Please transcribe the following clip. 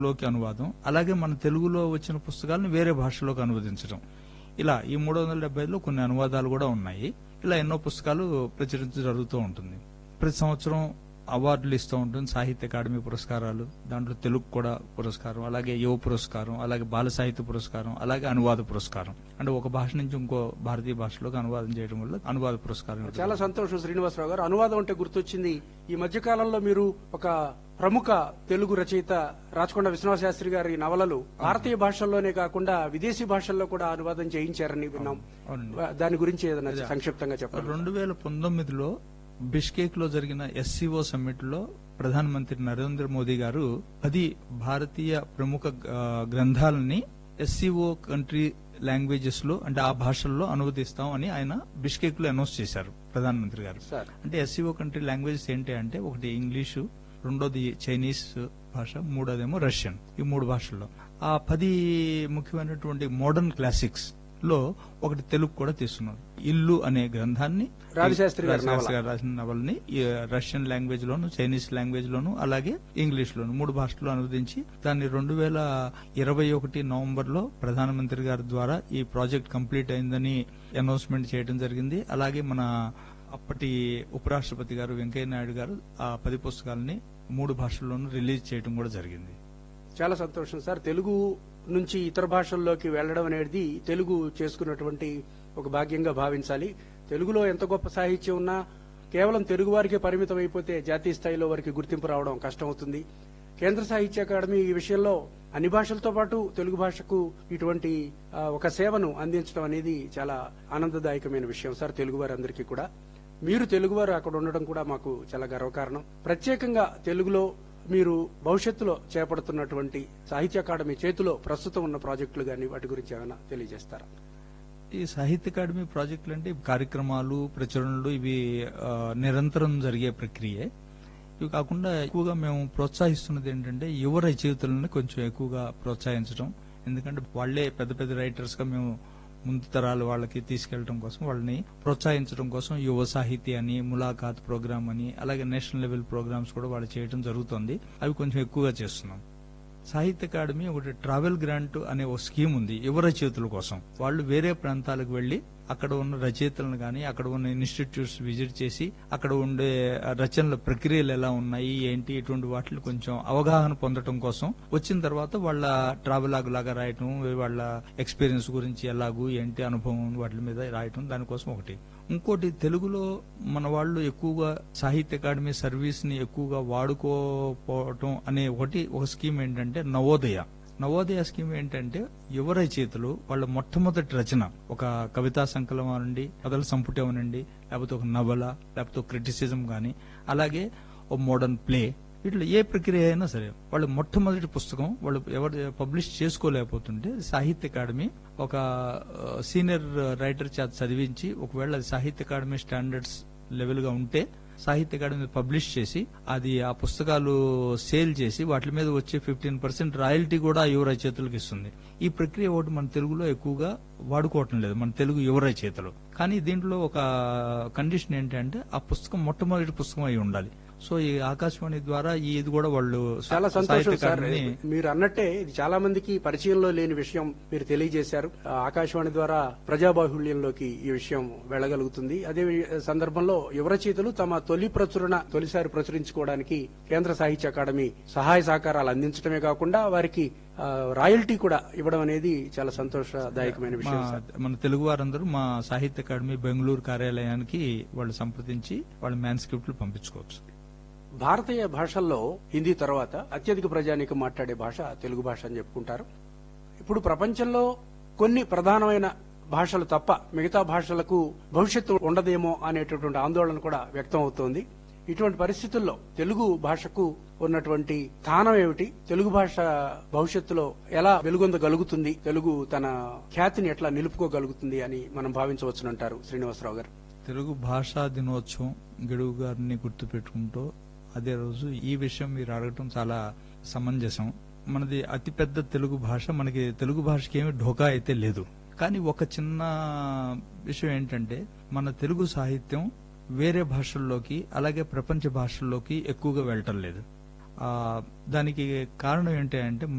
లోకి అనువాదం అలాగే మన తెలుగులో వచ్చిన పుస్తకాలను వేరే భాషలోకి అనువదించడం ఇలా ఈ మూడు వందల డెబ్బైలో కొన్ని అనువాదాలు కూడా ఉన్నాయి ఇలా ఎన్నో పుస్తకాలు ప్రచురించడం జరుగుతూ ఉంటుంది ప్రతి సంవత్సరం అవార్డులు ఇస్తూ ఉంటుంది సాహిత్య అకాడమీ పురస్కారాలు దాంట్లో తెలుగు కూడా పురస్కారం అలాగే యువ పురస్కారం అలాగే బాల సాహిత్య పురస్కారం అలాగే అనువాద పురస్కారం అంటే ఒక భాష నుంచి ఇంకో భారతీయ భాషలోకి అనువాదం చేయడం వల్ల అనువాద పురస్కారం ఇవ్వడం చాలా సంతోషం శ్రీనివాసరావు గారు అనువాదం అంటే గుర్తొచ్చింది ఈ మధ్య కాలంలో మీరు ఒక ప్రముఖ తెలుగు రచయిత రాచకొండ విశ్వనాథ శాస్త్రి గారి నవలలు భారతీయ భాషల్లోనే కాకుండా విదేశీ భాషల్లో కూడా అనువాదం చేయించారని విన్నాం అవునండి దాని గురించి ఏదైనా సంక్షిప్తంగా చెప్పండి రెండు వేల పంతొమ్మిదిలో బిష్కేక్ లో జరిగిన ఎస్సీఓ సమ్మిట్ లో ప్రధానమంత్రి నరేంద్ర మోదీ గారు పది భారతీయ ప్రముఖ ఆ, గ్రంథాలని ఎస్సీఓ కంట్రీ లాంగ్వేజెస్ లో అంటే ఆ భాషల్లో అనువదిస్తాం అని ఆయన బిష్కేక్ లో అనౌన్స్ చేశారు ప్రధానమంత్రి గారు సార్ అంటే ఎస్సీఓ కంట్రీ లాంగ్వేజెస్ ఏంటి అంటే ఒకటి ఇంగ్లీషు రెండోది చైనీస్ భాష మూడోదేమో రష్యన్ ఈ మూడు భాషల్లో ఆ పది ముఖ్యమైనటువంటి మోడర్న్ క్లాసిక్స్ లో ఒకటి తెలుగు కూడా తీసుకున్నారు ఇల్లు అనే గ్రంథాన్ని రాజశాస్త్రి గారి రాజశాస్త్రి గారు రాసిన నవల్ని ఈ రష్యన్ లాంగ్వేజ్ లోను చైనీస్ లాంగ్వేజ్ లోను అలాగే ఇంగ్లీష్ లోను మూడు భాషల్లో అనువదించి దాన్ని రెండు వేల ఇరవై ఒకటి నవంబర్ లో ప్రధానమంత్రి గారి ద్వారా ఈ ప్రాజెక్ట్ కంప్లీట్ అయిందని అనౌన్స్మెంట్ చేయడం జరిగింది అలాగే మన అప్పటి ఉపరాష్ట్రపతి గారు వెంకయ్య నాయుడు గారు ఆ పది పుస్తకాలని మూడు భాషల్లోనూ రిలీజ్ చేయడం కూడా జరిగింది చాలా సంతోషం సార్ తెలుగు నుంచి ఇతర భాషల్లోకి వెళ్లడం అనేది తెలుగు చేసుకున్నటువంటి ఒక భాగ్యంగా భావించాలి తెలుగులో ఎంత గొప్ప సాహిత్యం ఉన్నా కేవలం తెలుగు వారికే పరిమితం అయిపోతే జాతీయ స్థాయిలో వారికి గుర్తింపు రావడం కష్టమవుతుంది కేంద్ర సాహిత్య అకాడమీ ఈ విషయంలో అన్ని భాషలతో పాటు తెలుగు భాషకు ఇటువంటి ఆ, ఒక సేవను అందించడం అనేది చాలా ఆనందదాయకమైన విషయం సార్ తెలుగు వారందరికీ కూడా మీరు తెలుగువారు అక్కడ ఉండడం కూడా మాకు చాలా గర్వకారణం ప్రత్యేకంగా తెలుగులో మీరు భవిష్యత్తులో చేపడుతున్నటువంటి సాహిత్య అకాడమీ చేతిలో ప్రస్తుతం ఉన్న ప్రాజెక్టులు గాని వాటి గురించి ఏమైనా తెలియజేస్తారా ఈ సాహిత్య అకాడమీ ప్రాజెక్టులు అంటే కార్యక్రమాలు ప్రచురణలు ఇవి ఆ, నిరంతరం జరిగే ప్రక్రియే ఇవి కాకుండా ఎక్కువగా మేము ప్రోత్సహిస్తున్నది ఏంటంటే యువ రచయితలను కొంచెం ఎక్కువగా ప్రోత్సహించడం ఎందుకంటే వాళ్ళే పెద్ద పెద్ద రైటర్స్ గా మేము ముందు తరాల వాళ్ళకి తీసుకెళ్లడం కోసం వాళ్ళని ప్రోత్సహించడం కోసం యువ సాహితీ అని ములాఖాత్ ప్రోగ్రామ్ అని అలాగే నేషనల్ లెవెల్ ప్రోగ్రామ్స్ కూడా వాళ్ళు చేయడం జరుగుతుంది అవి కొంచెం ఎక్కువగా చేస్తున్నాం సాహిత్య అకాడమీ ఒకటి ట్రావెల్ గ్రాంట్ అనే ఒక స్కీమ్ ఉంది యువ రచయితల కోసం వాళ్ళు వేరే ప్రాంతాలకు వెళ్లి అక్కడ ఉన్న రచయితలను కానీ అక్కడ ఉన్న ఇన్స్టిట్యూట్స్ విజిట్ చేసి అక్కడ ఉండే రచనల ప్రక్రియలు ఎలా ఉన్నాయి ఏంటి ఇటువంటి వాటిని కొంచెం అవగాహన పొందడం కోసం వచ్చిన తర్వాత వాళ్ళ ట్రావెల్ లాగా రాయటం వాళ్ళ ఎక్స్పీరియన్స్ గురించి ఎలాగూ ఏంటి అనుభవం వాటి మీద రాయటం దానికోసం ఒకటి ఇంకోటి తెలుగులో మన వాళ్ళు ఎక్కువగా సాహిత్య అకాడమీ సర్వీస్ ని ఎక్కువగా వాడుకోపోవటం అనే ఒకటి ఒక స్కీమ్ ఏంటంటే నవోదయ నవోదయ స్కీమ్ ఏంటంటే యువ రచయితలు వాళ్ళ మొట్టమొదటి రచన ఒక కవితా సంకలనం అనండి కథల సంపుటి అవనండి లేకపోతే ఒక నవల లేకపోతే ఒక క్రిటిసిజం గాని అలాగే ఒక మోడర్న్ ప్లే ఇట్లా ఏ ప్రక్రియ అయినా సరే వాళ్ళ మొట్టమొదటి పుస్తకం వాళ్ళు ఎవరు పబ్లిష్ చేసుకోలేకపోతుంటే సాహిత్య అకాడమీ ఒక సీనియర్ రైటర్ చేత చదివించి ఒకవేళ అది సాహిత్య అకాడమీ స్టాండర్డ్స్ లెవెల్ గా ఉంటే సాహిత్య అకాడమీ పబ్లిష్ చేసి అది ఆ పుస్తకాలు సేల్ చేసి వాటి మీద వచ్చే ఫిఫ్టీన్ పర్సెంట్ రాయల్టీ కూడా యువ రచయితలకు ఇస్తుంది ఈ ప్రక్రియ ఒకటి మన తెలుగులో ఎక్కువగా వాడుకోవటం లేదు మన తెలుగు యువ రచయితలు కానీ దీంట్లో ఒక కండిషన్ ఏంటంటే ఆ పుస్తకం మొట్టమొదటి పుస్తకం అయి ఉండాలి సో ఈ ఆకాశవాణి ద్వారా ఈ ఇది కూడా వాళ్ళు చాలా సంతోషం సాహిత్య సార్ అకాడమీని మీరు అన్నట్టే ఇది చాలా మందికి పరిచయంలో లేని విషయం మీరు తెలియజేశారు ఆ, ఆకాశవాణి ద్వారా ప్రజాబాహుళ్యంలోకి ఈ విషయం వెళ్ళగలుగుతుంది అదే వి- సందర్భంలో యువ రచయితలు తమ తొలి ప్రచురణ తొలిసారి ప్రచురించుకోవడానికి కేంద్ర సాహిత్య అకాడమీ సహాయ సహకారాలు అందించడమే కాకుండా వారికి ఆ, రాయల్టీ కూడా ఇవ్వడం అనేది చాలా సంతోషదాయకమైన విషయం సార్ మా- మన తెలుగు వారందరూ మా సాహిత్య అకాడమీ బెంగళూరు కార్యాలయానికి వాళ్ళు సంప్రదించి వాళ్ళ మ్యాన్స్క్రిప్ట్లు పంపించుకోవచ్చు భారతీయ భాషల్లో హిందీ తర్వాత అత్యధిక ప్రజానీకం మాట్లాడే భాష తెలుగు భాష అని చెప్పుకుంటారు ఇప్పుడు ప్రపంచంలో కొన్ని ప్రధానమైన భాషలు తప్ప మిగతా భాషలకు భవిష్యత్తు ఉండదేమో అనేటటువంటి ఆందోళన కూడా వ్యక్తం అవుతోంది ఇటువంటి పరిస్థితుల్లో తెలుగు భాషకు ఉన్నటువంటి స్థానం ఏమిటి తెలుగు భాష భవిష్యత్తులో ఎలా వెలుగొందగలుగుతుంది తెలుగు తన ఖ్యాతిని ఎట్లా నిలుపుకోగలుగుతుంది అని మనం భావించవచ్చునంటారు శ్రీనివాసరావు గారు తెలుగు భాషా దినోత్సవం గడువు గారిని గుర్తుపెట్టుకుంటూ అదే రోజు ఈ విషయం మీరు అడగటం చాలా సమంజసం మనది అతిపెద్ద తెలుగు భాష మనకి తెలుగు భాషకి ఏమి ఢోకా అయితే లేదు కానీ ఒక చిన్న విషయం ఏంటంటే మన తెలుగు సాహిత్యం వేరే భాషల్లోకి అలాగే ప్రపంచ భాషల్లోకి ఎక్కువగా వెళ్ళటం లేదు ఆ, దానికి కారణం ఏంటి అంటే